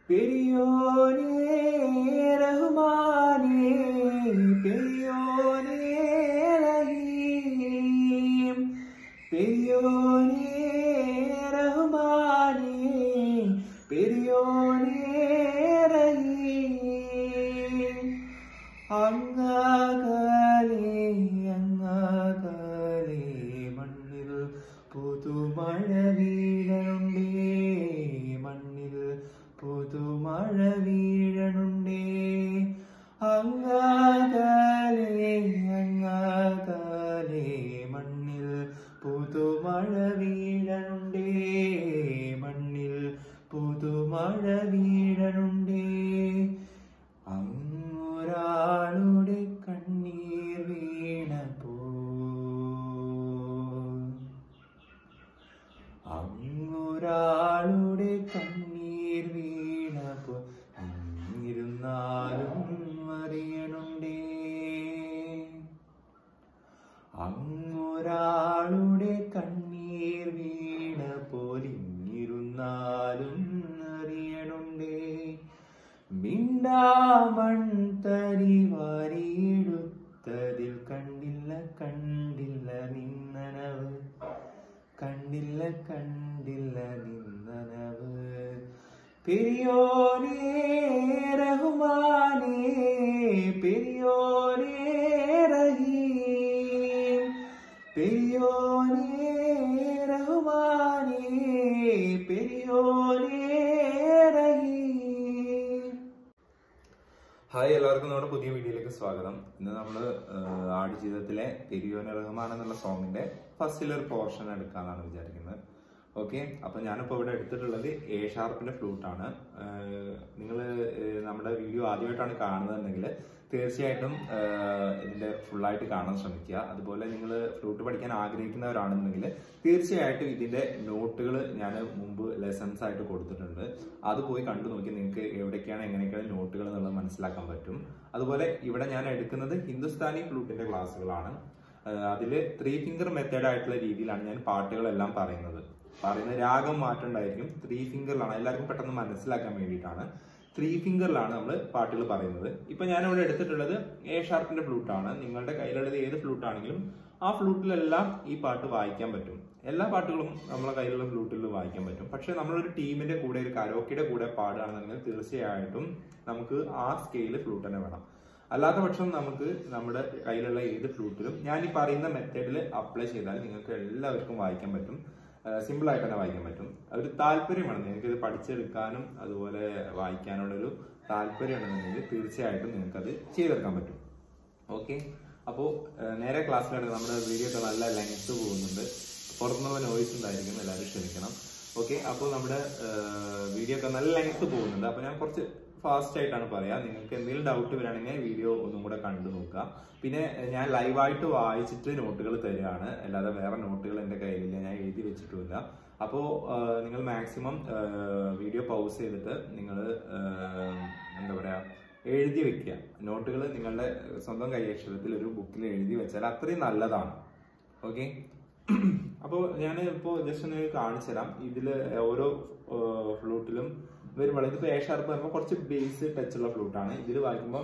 പെരിയോനേ റഹ്മാനേ പെരിയോനേ റഹീം പെരിയോനേ റഹ്മാനേ പെരിയോനേ റഹീം അങ്ങകലെ അങ്ങകലെ മണ്ണിൽ പുതുമഴ വീഴണുണ്ടേ മണ്ണിൽ പുതുമഴ വീഴണുണ്ടേ അങ്ങകലെ അങ്ങകലെ മണ്ണിൽ പുതുമഴ വീഴണുണ്ടേ മണ്ണിൽ പുതുമഴ വീഴണുണ്ടേ അങ്ങൊരാളുടെ കണ്ണീർ വീണപ്പോ അങ്ങൊരാളുടെ കണ്ണീർ വീണപ്പോ അങ്ങിരുന്നാലും അറിയണുണ്ടേ അങ്ങൊരാളുടെ കണ്ണീർ വീണപ്പോൾ ഇങ്ങിരുന്നാലും അറിയണുണ്ടേ മിണ്ടാമൺ തരി വാരിയെടുത്തതിൽ കണ്ടില്ല കണ്ടില്ല നിന്നനവ് കണ്ടില്ല കണ്ടില്ല നിന്നനവ് പെരിയോനേ റഹ്മാനേ പെരിയോനേ റഹീം പെരിയോനേ റഹ്മാനേ പെരിയോനേ റഹീം ഹായ് എല്ലാവർക്കും നമ്മുടെ പുതിയ വീഡിയോയിലേക്ക് സ്വാഗതം ഇന്ന് നമ്മൾ ആട് ജീവിതത്തിലെ പെരിയോന റഹ്മാൻ എന്നുള്ള സോങ്ങിന്റെ ഫസ്റ്റിലെ ഒരു പോർഷൻ എടുക്കാന്നാണ് വിചാരിക്കുന്നത് ഓക്കെ അപ്പൊ ഞാനിപ്പോ ഇവിടെ എടുത്തിട്ടുള്ളത് എ ഷാർപ്പിന്റെ ഫ്ലൂട്ട് ആണ് നിങ്ങൾ നമ്മുടെ വീഡിയോ ആദ്യമായിട്ടാണ് കാണുന്നതെങ്കിൽ തീർച്ചയായിട്ടും ആഹ് ഇതിന്റെ ഫുള്ളായിട്ട് കാണാൻ ശ്രമിക്കുക അതുപോലെ നിങ്ങൾ ഫ്ലൂട്ട് പഠിക്കാൻ ആഗ്രഹിക്കുന്നവരാണെന്നുണ്ടെങ്കിൽ തീർച്ചയായിട്ടും ഇതിന്റെ നോട്ടുകൾ ഞാൻ മുമ്പ് ലെസൺസ് ആയിട്ട് കൊടുത്തിട്ടുണ്ട് അത് പോയി കണ്ടു നോക്കി നിങ്ങൾക്ക് എവിടേക്കാണ് എങ്ങനെയൊക്കെയാണ് നോട്ടുകൾ എന്നുള്ളത് മനസ്സിലാക്കാൻ പറ്റും അതുപോലെ ഇവിടെ ഞാൻ എടുക്കുന്നത് ഹിന്ദുസ്ഥാനി ഫ്ലൂട്ടിന്റെ ക്ലാസ്സുകളാണ് അതിൽ ത്രീ ഫിംഗർ മെത്തേഡ് ആയിട്ടുള്ള രീതിയിലാണ് ഞാൻ പാട്ടുകളെല്ലാം പറയുന്നത് പറയുന്നത് രാഗം മാറ്റണ്ടായിരിക്കും ത്രീ ഫിംഗറിലാണ് എല്ലാവർക്കും പെട്ടെന്ന് മനസ്സിലാക്കാൻ വേണ്ടിയിട്ടാണ് ത്രീ ഫിംഗറിലാണ് നമ്മൾ പാട്ടുകൾ പറയുന്നത് ഇപ്പൊ ഞാൻ ഇവിടെ എടുത്തിട്ടുള്ളത് എ ഷാർപ്പിന്റെ ഫ്ലൂട്ട് ആണ് നിങ്ങളുടെ കയ്യിലുള്ളത് ഏത് ഫ്ലൂട്ട് ആണെങ്കിലും ആ ഫ്ലൂട്ടിലെല്ലാം ഈ പാട്ട് വായിക്കാൻ പറ്റും എല്ലാ പാട്ടുകളും നമ്മളെ കയ്യിലുള്ള ഫ്ലൂട്ടിൽ വായിക്കാൻ പറ്റും പക്ഷെ നമ്മളൊരു ടീമിന്റെ കൂടെ ഒരു കരോക്കിയുടെ കൂടെ പാടുകയാണെന്നുണ്ടെങ്കിൽ തീർച്ചയായിട്ടും നമുക്ക് ആ സ്കെയില് ഫ്ലൂട്ട് തന്നെ വേണം അല്ലാത്ത പക്ഷം നമുക്ക് നമ്മുടെ കയ്യിലുള്ള ഏത് ഫ്ലൂട്ടിലും ഞാൻ ഈ പറയുന്ന മെത്തേഡിൽ അപ്ലൈ ചെയ്താൽ നിങ്ങൾക്ക് എല്ലാവർക്കും വായിക്കാൻ പറ്റും സിമ്പിൾ ആയിട്ട് തന്നെ വായിക്കാൻ പറ്റും ഒരു താല്പര്യമാണ് നിങ്ങൾക്ക് ഇത് പഠിച്ചെടുക്കാനും അതുപോലെ വായിക്കാനുള്ളൊരു താല്പര്യം ഉണ്ടെന്നുണ്ടെങ്കിൽ തീർച്ചയായിട്ടും നിങ്ങൾക്കത് ചെയ്തെടുക്കാൻ പറ്റും ഓക്കെ അപ്പോൾ നേരെ ക്ലാസ്സിലാണ് നമ്മുടെ വീഡിയോ ഒക്കെ നല്ല ലെങ്ത് പോകുന്നുണ്ട് പുറത്തുനിന്ന് നോയ്സ് ഉണ്ടായിരിക്കും എല്ലാവരും ക്ഷമിക്കണം ഓക്കെ അപ്പോൾ നമ്മുടെ വീഡിയോ ഒക്കെ നല്ല ലെങ്ത് പോകുന്നുണ്ട് അപ്പോൾ ഞാൻ കുറച്ച് ഫാസ്റ്റ് ആയിട്ടാണ് പറയാ നിങ്ങൾക്ക് എന്തെങ്കിലും ഡൗട്ട് വരികയാണെങ്കിൽ വീഡിയോ ഒന്നും കൂടെ കണ്ടു നോക്കുക പിന്നെ ഞാൻ ലൈവായിട്ട് വായിച്ചിട്ട് നോട്ടുകൾ തരികയാണ് അല്ലാതെ വേറെ നോട്ടുകൾ എൻ്റെ കയ്യിലില്ല ഞാൻ എഴുതി വെച്ചിട്ടുമില്ല അപ്പോൾ നിങ്ങൾ മാക്സിമം വീഡിയോ പൗസ് ചെയ്തിട്ട് നിങ്ങൾ എന്താ പറയാ എഴുതി വെക്കുക നോട്ടുകൾ നിങ്ങളുടെ സ്വന്തം കൈയക്ഷരത്തിൽ ഒരു ബുക്കിൽ എഴുതി വെച്ചാൽ അത്രയും നല്ലതാണ് ഓക്കെ അപ്പോൾ ഞാൻ ഇപ്പോൾ ജസ്റ്റ് ഒന്ന് കാണിച്ചു തരാം ഇതിൽ ഓരോ ഫ്ലൂട്ടിലും വരുമ്പോൾ ഇതിപ്പോൾ എ ഷാർപ്പ് പറയുമ്പോൾ കുറച്ച് ബേസ് ടച്ച് ഉള്ള ഫ്ലൂട്ടാണ് ഇതിൽ വായിക്കുമ്പോൾ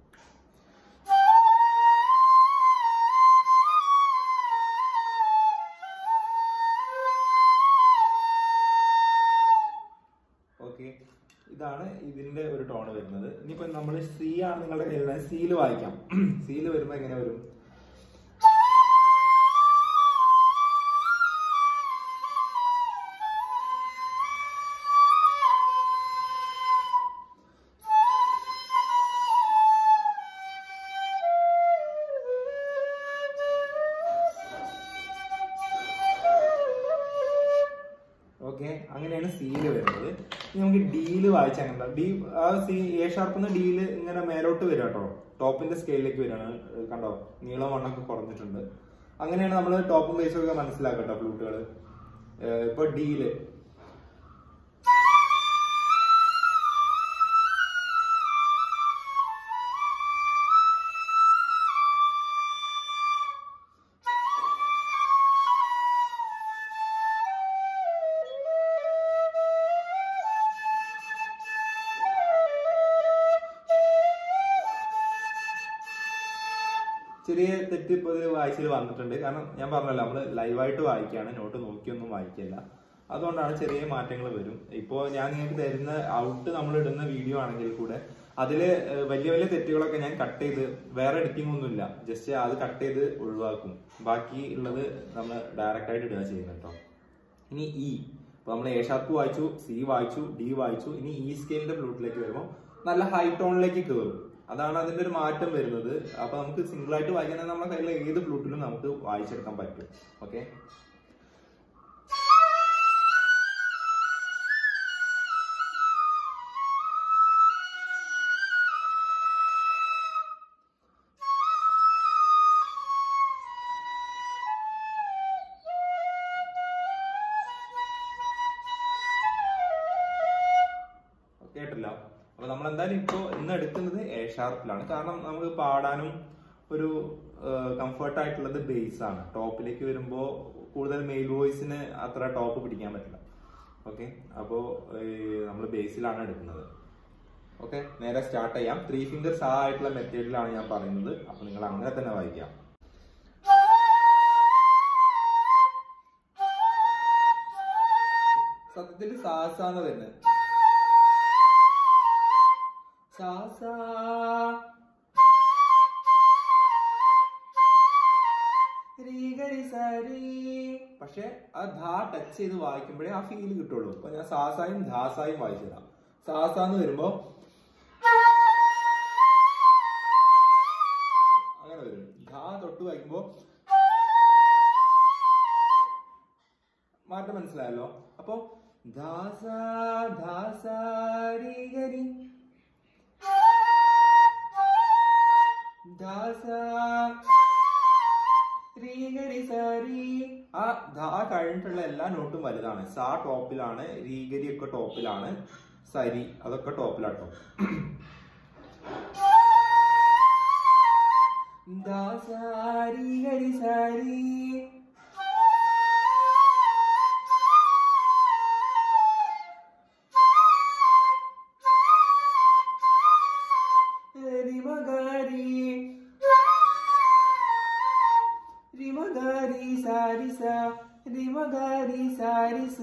ഓക്കെ ഇതാണ് ഇതിന്റെ ഒരു ടോൺ വരുന്നത് ഇനിയിപ്പോ നമ്മൾ സി ആണ് നിങ്ങളുടെ കയ്യിലുള്ള സിയിൽ വായിക്കാം സിയിൽ വരുമ്പോൾ എങ്ങനെ വരും ഓക്കെ അങ്ങനെയാണ് സിയിൽ വരുന്നത് ഇനി നമുക്ക് ഡിയിൽ വായിച്ചാൽ അങ്ങനെ ഡി ആ സി എ ഷാർപ്പ് ഡിയിൽ ഇങ്ങനെ മേലോട്ട് വരും കേട്ടോ ടോപ്പിന്റെ സ്കെയിലിലേക്ക് വരികയാണ് ഏഹ് കണ്ടോ നീളം വണ്ണൊക്കെ കുറഞ്ഞിട്ടുണ്ട് അങ്ങനെയാണ് നമ്മൾ ടോപ്പും ബേസും ഒക്കെ മനസ്സിലാക്കട്ടോ ഫ്ലൂട്ടുകൾ ഇപ്പൊ ഡിയില് ചെറിയ തെറ്റ് ഇപ്പോൾ ഇതിൽ വായിച്ചതിൽ വന്നിട്ടുണ്ട് കാരണം ഞാൻ പറഞ്ഞല്ലോ നമ്മൾ ലൈവായിട്ട് വായിക്കുകയാണ് നോട്ട് നോക്കിയൊന്നും വായിക്കില്ല അതുകൊണ്ടാണ് ചെറിയ മാറ്റങ്ങൾ വരും ഇപ്പോൾ ഞാൻ നിങ്ങൾക്ക് തരുന്ന ഔട്ട് നമ്മൾ ഇടുന്ന വീഡിയോ ആണെങ്കിൽ കൂടെ അതിൽ വലിയ വലിയ തെറ്റുകളൊക്കെ ഞാൻ കട്ട് ചെയ്ത് വേറെ എഡിറ്റിംഗ് ഒന്നുമില്ല ജസ്റ്റ് അത് കട്ട് ചെയ്ത് ഒഴിവാക്കും ബാക്കി ഉള്ളത് നമ്മൾ ഡയറക്റ്റ് ആയിട്ട് ഇടുക ചെയ്യുന്നത് കേട്ടോ ഇനി ഇ ഇപ്പൊ നമ്മൾ എ ഷാർപ്പ് വായിച്ചു സി വായിച്ചു ഡി വായിച്ചു ഇനി ഇ സ്കെയിലിന്റെ ഫ്ലൂട്ടിലേക്ക് വരുമ്പോൾ നല്ല ഹൈ ടോണിലേക്ക് കയറും അതാണ് അതിന്റെ ഒരു മാറ്റം വരുന്നത് അപ്പൊ നമുക്ക് സിംഗിൾ ആയിട്ട് വായിക്കാൻ നമ്മുടെ കയ്യിലെ ഏത് ഫ്ലൂട്ടിലും നമുക്ക് വായിച്ചെടുക്കാൻ പറ്റും ഓക്കെ കേട്ടല്ലോ അപ്പൊ നമ്മൾ എന്തായാലും ഇപ്പോ ഇന്ന് എടുക്കുന്നത് എ ഷാർപ്പിലാണ് കാരണം നമുക്ക് പാടാനും ഒരു കംഫർട്ട് ആയിട്ടുള്ളത് ബേസ് ആണ് ടോപ്പിലേക്ക് വരുമ്പോ കൂടുതൽ മെയിൽ വോയിസിന് അത്ര ടോപ്പ് പിടിക്കാൻ പറ്റില്ല ഓക്കെ അപ്പോ നമ്മൾ ബേസിലാണ് എടുക്കുന്നത് ഓക്കെ നേരെ സ്റ്റാർട്ട് ചെയ്യാം ത്രീ ഫിംഗേഴ്സ് ആ ആയിട്ടുള്ള മെത്തേഡിലാണ് ഞാൻ പറയുന്നത് അപ്പൊ നിങ്ങൾ അങ്ങനെ തന്നെ വായിക്കാം സത്യത്തിൽ സാസാന്ന് വരുന്നത് സാസ പക്ഷെ ആ ധാ ടച്ച് ചെയ്ത് വായിക്കുമ്പോഴേ ആ ഫീൽ കിട്ടുള്ളൂ അപ്പൊ ഞാൻ സാസായും ധാസായും വായിച്ചതാ സാസ എന്ന് വരുമ്പോ അങ്ങനെ വരും ധാ തൊട്ട് വായിക്കുമ്പോ മാറ്റം മനസ്സിലായല്ലോ അപ്പൊ ധാസ ധാസ രീ ഗരി ദാസ രീഗരി സരി ആ ധാ കഴിഞ്ഞിട്ടുള്ള എല്ലാ നോട്ടും വലുതാണ് സാ ടോപ്പിലാണ് രീഗരി ഒക്കെ ടോപ്പിലാണ് സരി അതൊക്കെ ടോപ്പിലാട്ടോ ദാസ രീഗരി സരി രിമഗരി രിമഗരി സാരിസ രിമഗരി സാരിസ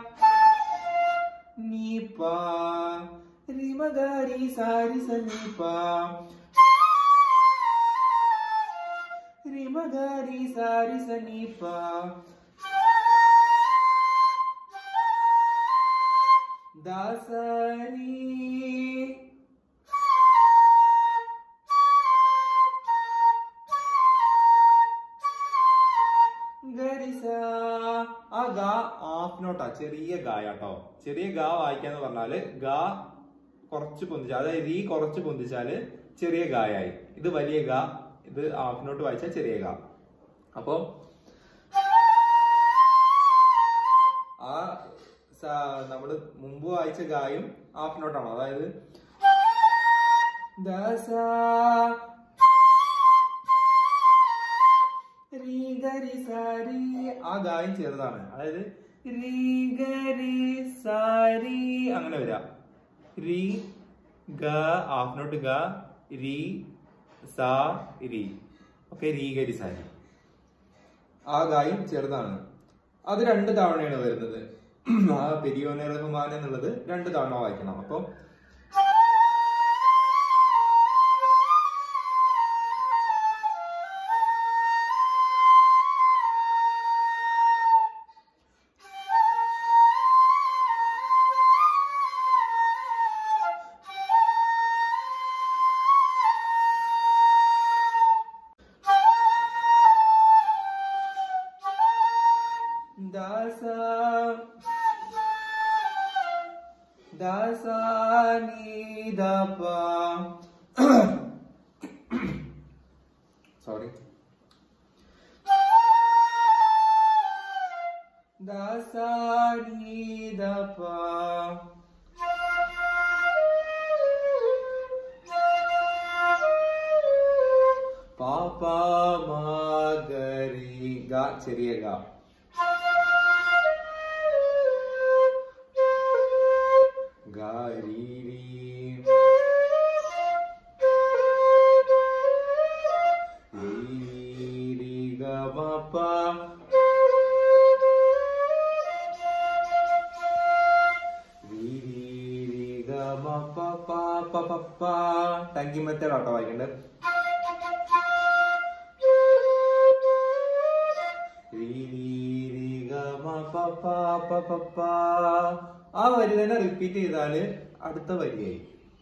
നീപ രിമഗരി സാരിസ നീപ രിമഗരി സാരിസ നീപ ദാസരി ഗരിസ ആ ഗ ഹാഫ് നോട്ടാ ചെറിയ ഗായാട്ടോ ചെറിയ ഗ വായിക്കാന്ന് പറഞ്ഞാല് ഗ കുറച്ച് പൊന്തിച്ചാൽ അതായത് ഈ കുറച്ച് പൊന്തിച്ചാല് ചെറിയ ഗായായി ഇത് വലിയ ഗ ഇത് ഹാഫ് നോട്ട് വായിച്ചാൽ ചെറിയ ഗ അപ്പോ ആ നമ്മള് മുമ്പ് വായിച്ച ഗായും ഹാഫ് നോട്ടാണ് അതായത് ദസ രീഗരി സാരി ആ ഗായം ചെറുതാണ് അതായത് രീഗരി സാരി അങ്ങനെ വരാം രീ ഗ ഹാഫ് നോട്ട് ഗ രീ സാ രീ ഓക്കെ രീഗരി സാരി ആ ഗായം ചെറുതാണ് അത് രണ്ട് തവണയാണ് വരുന്നത് ആ പെരിയോനെ റഹ്മാൻ എന്നുള്ളത് രണ്ട് തവണ വായിക്കണം അപ്പൊ ദാസ ദാസാനിദപ സോറി ദാസാനിദപ പാപ മഗരി ഗ ചെറിയ ഗ ഗാരീരി മ പ പ പ പ പ ടങ്കി മെത്തേഡ് ആട്ടോ വായിക്കണ്ടത് രീ രീ രീ ഗ മ പ പ പ പ പ ആ വരി തന്നെ റിപ്പീറ്റ് ചെയ്താല് അടുത്ത വരിയായി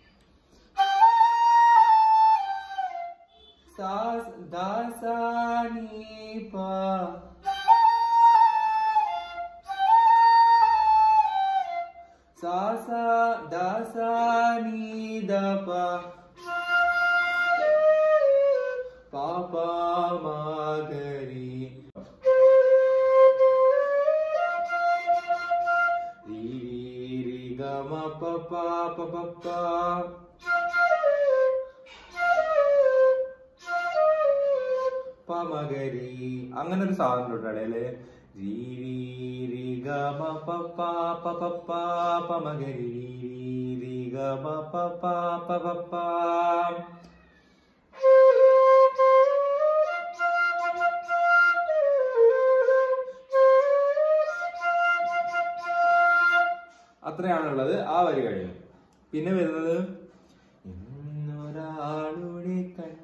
സാ ദാ സാ നീ പ സാ സാ ദാ സാ നീ ദ പ പ പ മ ഗ രി രി രി രി ഗ മ പ പ പ പ പ പമകരി അങ്ങനെ ഒരു സാധനം ഉണ്ട് ഇടയില് രീ രീ രി ഗ മ പ പ പ പ പ പമകരി രീ രീ രി ഗ മ പ പ പ പ പ അത്രയാണുള്ളത് ആ വരി കഴിഞ്ഞു പിന്നെ വരുന്നത് എന്നൊരാളുടെ കണ്ണിൽ